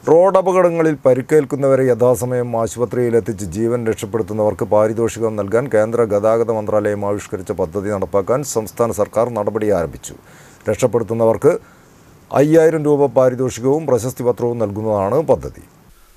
road അപകടങ്ങളിൽ പരിക്കേൽക്കുന്നവരെ യഥാസമയം ആശുപത്രിയിലെത്തിച്ച് ജീവൻ രക്ഷപ്പെടുത്തുന്നവർക്ക് പാരിതോഷികം നൽകാൻ കേന്ദ്ര ഗതാഗത മന്ത്രാലയം ആവിഷ്കരിച്ച പദ്ധതി നടപ്പാക്കാൻ സംസ്ഥാന സർക്കാർ നടപടി ആരംഭിച്ചു രക്ഷപ്പെടുത്തുന്നവർക്ക് അയ്യായിരം രൂപ പാരിതോഷികവും പ്രശസ്തി പത്രവും നൽകുന്നതാണ് പദ്ധതി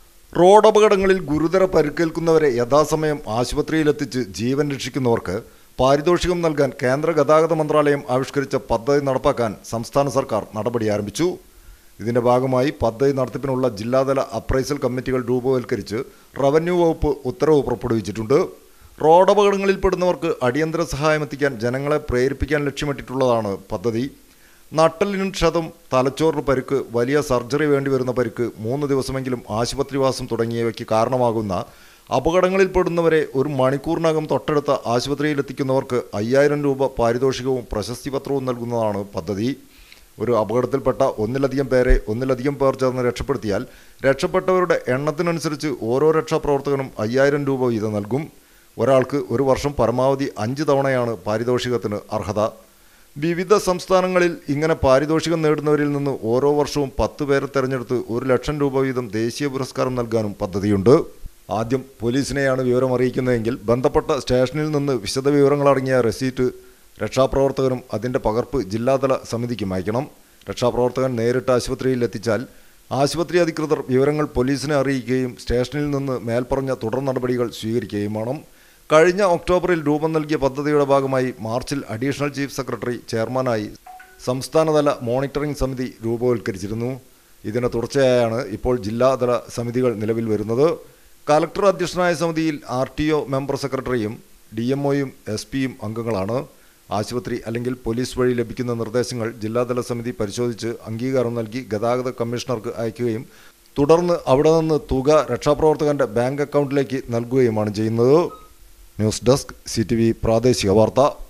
റോഡ് അപകടങ്ങളിൽ ഗുരുതര പരിക്കേൽക്കുന്നവരെ യഥാസമയം ആശുപത്രിയിലെത്തിച്ച് ജീവൻ രക്ഷിക്കുന്നവർക്ക് പാരിതോഷികം നൽകാൻ കേന്ദ്ര ഗതാഗത മന്ത്രാലയം ആവിഷ്കരിച്ച പദ്ധതി നടപ്പാക്കാൻ സംസ്ഥാന സർക്കാർ നടപടി ആരംഭിച്ചു ഇതിന്റെ ഭാഗമായി പദ്ധതി നടത്തിപ്പിനുള്ള ജില്ലാതല അപ്രൈസൽ കമ്മിറ്റികൾ രൂപവൽക്കരിച്ച് റവന്യൂ വകുപ്പ് ഉത്തരവ് പുറപ്പെടുവിച്ചിട്ടുണ്ട് റോഡ് അപകടങ്ങളിൽപ്പെടുന്നവർക്ക് അടിയന്തര സഹായം എത്തിക്കാൻ ജനങ്ങളെ പ്രേരിപ്പിക്കാൻ ലക്ഷ്യമിട്ടിട്ടുള്ളതാണ് പദ്ധതി നട്ടലിനും ക്ഷതം തലച്ചോറിന് പരിക്ക് വലിയ സർജറി വേണ്ടിവരുന്ന പരിക്ക് മൂന്ന് ദിവസമെങ്കിലും ആശുപത്രിവാസം തുടങ്ങിയവയ്ക്ക് കാരണമാകുന്ന അപകടങ്ങളിൽപ്പെടുന്നവരെ ഒരു മണിക്കൂറിനകം തൊട്ടടുത്ത ആശുപത്രിയിലെത്തിക്കുന്നവർക്ക് അയ്യായിരം രൂപ പാരിതോഷികവും പ്രശസ്തി പത്രവും നൽകുന്നതാണ് പദ്ധതി ഒരു അപകടത്തിൽപ്പെട്ട ഒന്നിലധികം പേരെ ഒന്നിലധികം പേർ ചേർന്ന് രക്ഷപ്പെടുത്തിയാൽ രക്ഷപ്പെട്ടവരുടെ എണ്ണത്തിനനുസരിച്ച് ഓരോ രക്ഷാപ്രവർത്തകനും അയ്യായിരം രൂപ വീതം നൽകും ഒരാൾക്ക് ഒരു വർഷം പരമാവധി അഞ്ച് തവണയാണ് പാരിതോഷികത്തിന് അർഹത വിവിധ സംസ്ഥാനങ്ങളിൽ ഇങ്ങനെ പാരിതോഷികം നേടുന്നവരിൽ നിന്ന് ഓരോ വർഷവും പത്ത് പേരെ തെരഞ്ഞെടുത്ത് ഒരു ലക്ഷം രൂപ വീതം ദേശീയ പുരസ്കാരം നൽകാനും പദ്ധതിയുണ്ട് ആദ്യം പോലീസിനെയാണ് വിവരം അറിയിക്കുന്നതെങ്കിൽ ബന്ധപ്പെട്ട സ്റ്റേഷനിൽ നിന്ന് വിശദവിവരങ്ങളടങ്ങിയ റെസീറ്റ് രക്ഷാപ്രവർത്തകനും അതിൻ്റെ പകർപ്പ് ജില്ലാതല സമിതിക്കും അയക്കണം രക്ഷാപ്രവർത്തകൻ നേരിട്ട് ആശുപത്രിയിൽ എത്തിച്ചാൽ ആശുപത്രി അധികൃതർ വിവരങ്ങൾ പോലീസിനെ അറിയിക്കുകയും സ്റ്റേഷനിൽ നിന്ന് മേൽപ്പറഞ്ഞ തുടർ നടപടികൾ സ്വീകരിക്കുകയും വേണം കഴിഞ്ഞ ഒക്ടോബറിൽ രൂപം നൽകിയ പദ്ധതിയുടെ ഭാഗമായി മാർച്ചിൽ അഡീഷണൽ ചീഫ് സെക്രട്ടറി ചെയർമാനായി സംസ്ഥാനതല മോണിറ്ററിംഗ് സമിതി രൂപവൽക്കരിച്ചിരുന്നു ഇതിന് തുടർച്ചയായാണ് ഇപ്പോൾ ജില്ലാതല സമിതികൾ നിലവിൽ വരുന്നത് കലക്ടർ അധ്യക്ഷനായ സമിതിയിൽ ആർ ടി ഒ മെമ്പർ സെക്രട്ടറിയും ഡി എം ഒയും എസ് പിയും അംഗങ്ങളാണ് ആശുപത്രി അല്ലെങ്കിൽ പോലീസ് വഴി ലഭിക്കുന്ന നിർദ്ദേശങ്ങൾ ജില്ലാതല സമിതി പരിശോധിച്ച് അംഗീകാരം നൽകി ഗതാഗത കമ്മീഷണർക്ക് അയക്കുകയും തുടർന്ന് അവിടെ നിന്ന് തുക രക്ഷാപ്രവർത്തകന്റെ ബാങ്ക് അക്കൗണ്ടിലേക്ക് നൽകുകയുമാണ് ചെയ്യുന്നത് ന്യൂസ് ഡെസ്ക് സി പ്രാദേശിക വാർത്ത